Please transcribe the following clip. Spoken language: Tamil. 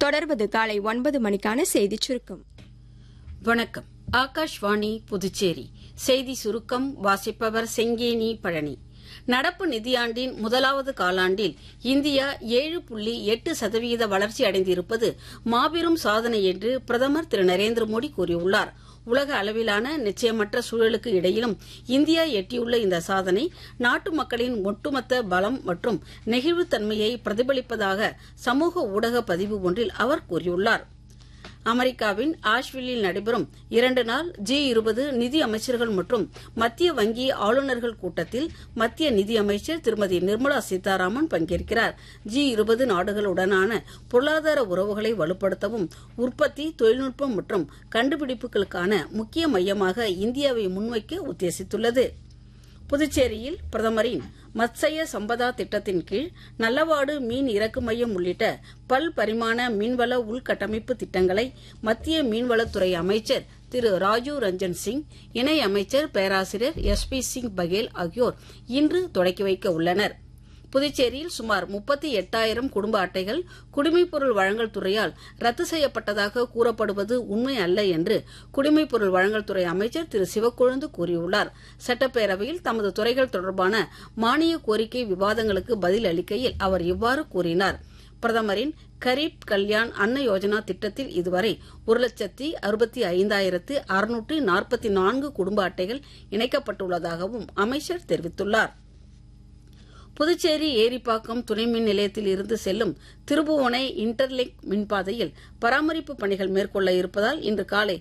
தொடர்வது காலை ஒன்பது மணிக்கான செய்திச் சுருக்கம் வணக்கம் ஆகாஷ்வாணி புதுச்சேரி செய்தி சுருக்கம் வாசிப்பவர் செங்கேனி பழனி நடப்பு நிதியாண்டின் முதலாவது காலாண்டில் இந்தியா ஏழு புள்ளி எட்டு சதவீத வளர்ச்சி அடைந்திருப்பது மாபெரும் சாதனை என்று பிரதமர் திரு நரேந்திர மோடி கூறியுள்ளார் உலக அளவிலான நிச்சயமற்ற சூழலுக்கு இடையிலும் இந்தியா எட்டியுள்ள இந்த சாதனை நாட்டு மக்களின் ஒட்டுமொத்த பலம் மற்றும் நெகிழ்வுத்தன்மையை பிரதிபலிப்பதாக சமூக ஊடக பதிவு ஒன்றில் அவர் கூறியுள்ளார் அமெரிக்காவின் ஆஷ்வில்லில் நடைபெறும் இரண்டு நாள் ஜி இருபது நிதி அமைச்சர்கள் மற்றும் மத்திய வங்கி ஆளுநர்கள் கூட்டத்தில் மத்திய நிதி அமைச்சர் திருமதி நிர்மலா சீதாராமன் பங்கேற்கிறார் ஜி இருபது நாடுகளுடனான பொருளாதார உறவுகளை வலுப்படுத்தவும் உற்பத்தி தொழில்நுட்பம் மற்றும் கண்டுபிடிப்புகளுக்கான முக்கிய மையமாக இந்தியாவை முன்வைக்க உத்தேசித்துள்ளது புதுச்சேரியில் பிரதமரின் மத்சய சம்பதா திட்டத்தின் கீழ் நல்லவாடு மீன் இறக்கு மையம் உள்ளிட்ட பல் பரிமாண மீன்வள உள்கட்டமைப்பு திட்டங்களை மத்திய மீன்வளத்துறை அமைச்சர் திரு ராஜீவ் ரஞ்சன் சிங் இணை அமைச்சர் பேராசிரியர் எஸ் பி சிங் பகேல் ஆகியோர் இன்று தொடக்கி வைக்க உள்ளனர் புதுச்சேரியில் சுமார் முப்பத்தி எட்டாயிரம் குடும்ப அட்டைகள் குடிமைப்பொருள் வழங்கல் துறையால் ரத்து செய்யப்பட்டதாக கூறப்படுவது உண்மை அல்ல என்று குடிமைப்பொருள் வழங்கல் துறை அமைச்சர் திரு சிவக்கொழுந்து கூறியுள்ளார் சட்டப்பேரவையில் தமது துறைகள் தொடர்பான மானிய கோரிக்கை விவாதங்களுக்கு பதில் அளிக்கையில் அவர் இவ்வாறு கூறினார் பிரதமரின் கரீப் கல்யாண் அன்ன யோஜனா திட்டத்தில் இதுவரை ஒரு லட்சத்தி அறுபத்தி ஐந்தாயிரத்து அறுநூற்று நாற்பத்தி நான்கு குடும்ப அட்டைகள் இணைக்கப்பட்டுள்ளதாகவும் அமைச்சர் தெரிவித்துள்ளார் புதுச்சேரி ஏரிப்பாக்கம் துணை மின் நிலையத்தில் இருந்து செல்லும் திருபுவனை இன்டர்லிங்க் மின்பாதையில் பராமரிப்பு பணிகள் மேற்கொள்ள இருப்பதால் இன்று காலை